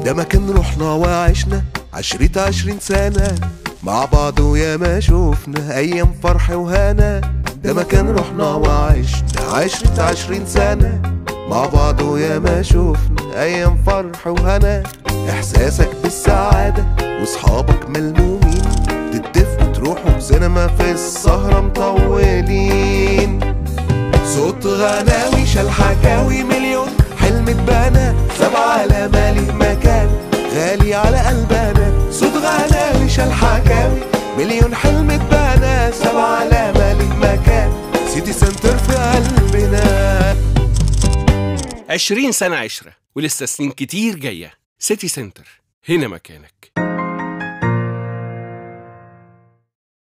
ده مكان رحنا وعشنا عشرة عشرين سنة مع بعض ويا ما شوفنا أيام فرح وهنا ده مكان رحنا وعشنا عشرة عشرين سنة مع بعض ويا ما شوفنا أيام فرح وهنا إحساسك بالسعادة وصحابك ملمومين تتفقوا تروحوا سينما في السهرة مطولين صوت غناوي شال حكاوي مليون حلم اتبنى سبعة لمالي مكان غالي على قلبنا صوت غناوي شال حكاوي مليون حلم اتبنى سبعة لمالي مكان سيتي سنتر في قلبنا عشرين سنة عشرة ولسه سنين كتير جاية سيتي سنتر هنا مكانك